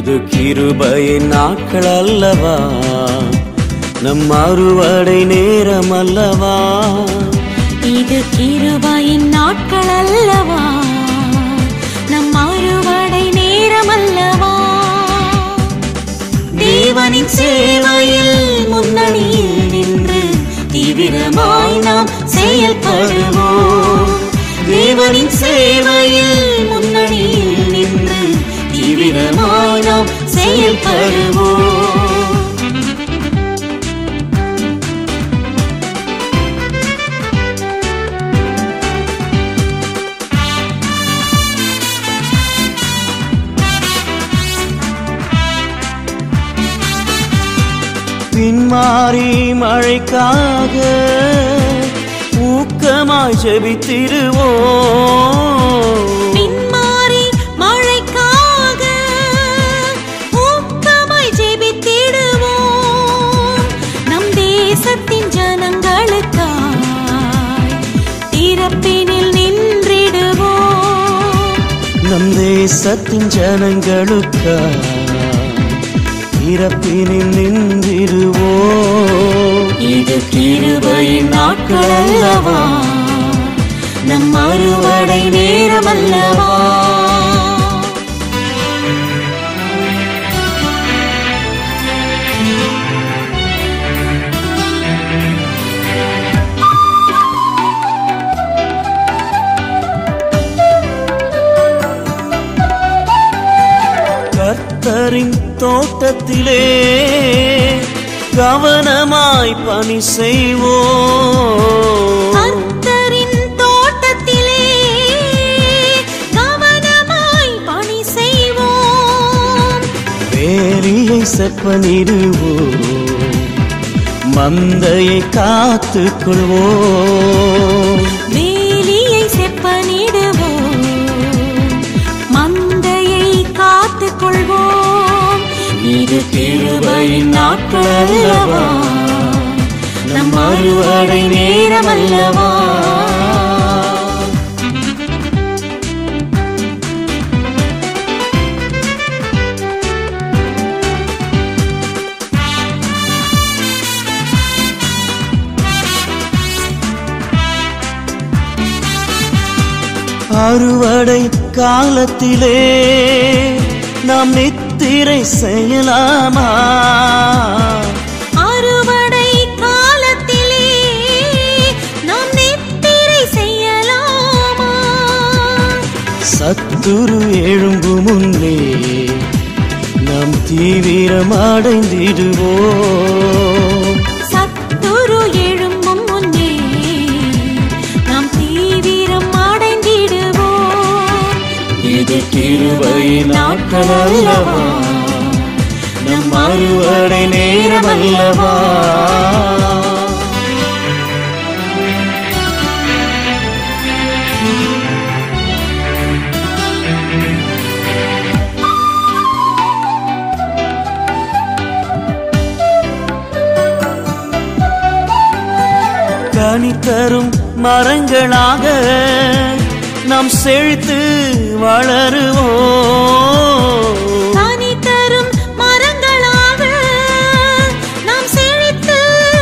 இது கிருபையின் நாட்கள் அல்லவா நம் அறுவடை நேரம் அல்லவா இது கிருபையின் நாட்கள் அல்லவா நம் அறுவடை நேரம் அல்லவா தேவனின் சேவையில் முன்னணியில் நின்று தீவிரமாய் நாம் செயல்படுவோம் தேவனின் சேவையில் முன்னணியில் நின்று தீவிரமாய் நாம் செயல்படுவோம் பின்மாறி மழைக்காக ஊக்கமாய் ஜெபித்திடுவோம் பின்மாறி மழைக்காக ஊக்கமாய் ஜெபித்திடுவோம் நம் தேசத்தின் ஜனங்களுக்காய் திறப்பினில் நின்றிடுவோம் நம் தேசத்தின் ஜனங்களுக்காய் இறப்பினில் நின்றிடுவோம் இது கிருபையின் நாட்கள் அல்லவா நம் அறுவடை நேரம் அல்லவா கர்த்தரின் தோட்டத்திலே கவனமாய் பணி செய்வோம் கர்த்தரின் தோட்டத்திலே கவனமாய் பணி செய்வோம் வேலியை செப்பனிடுவோம் மந்தையை காத்துக் கொள்வோம் வேலியை செப்பனிடுவோம் மந்தையை காத்துக் கொள்வோம் இது கிருபையின் நாட்கள் அல்லவா நம் அறுவடை நேரம் அல்லவா அறுவடை காலத்திலே நாம் நித்திரை செய்யலாமா அறுவடை காலத்திலே நாம் நித்திரை செய்யலாமா சத்துரு எழும்பு முன்னே நாம் தீவிரம் அடைந்திடுவோம் சத்துரு எழும்பும் முன்னே நாம் தீவிரம் அடைந்திடுவோம் இது கிருபையின் நாட்கள் அல்லவா நம் அறுவடை நேரம் அல்லவா கனி தரும் மரங்களாக நாம் செழித்து வளருவோம் கனி தரும் மரங்களாக நாம் செழித்து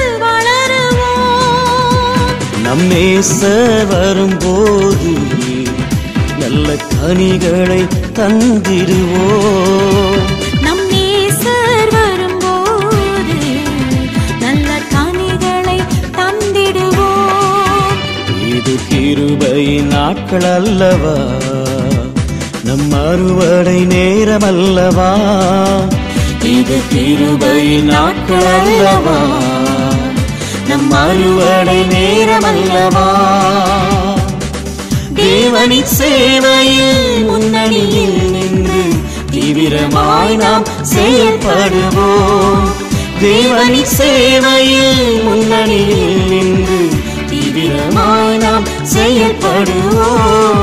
வளருவோம் நம் நேச வரும்போது நல்ல கனிகளை தந்திடுவோம் நம் நேசர் வரும்போது நல்ல கனிகளை தந்திடுவோம் இது கிருபையின் நாட்கள் அல்லவா நம் அறுவடை நேரம் அல்லவா இது கிருபையின் நாட்கள் அல்லவா நம் அறுவடை நேரம் அல்லவா தேவனின் சேவையில் முன்னணியில் நின்று தீவிரமாய் நாம் செயல்படுவோம் தேவனின் சேவையில் முன்னணியில் நின்று தீவிரமாய் நாம் செயல்படுவோம்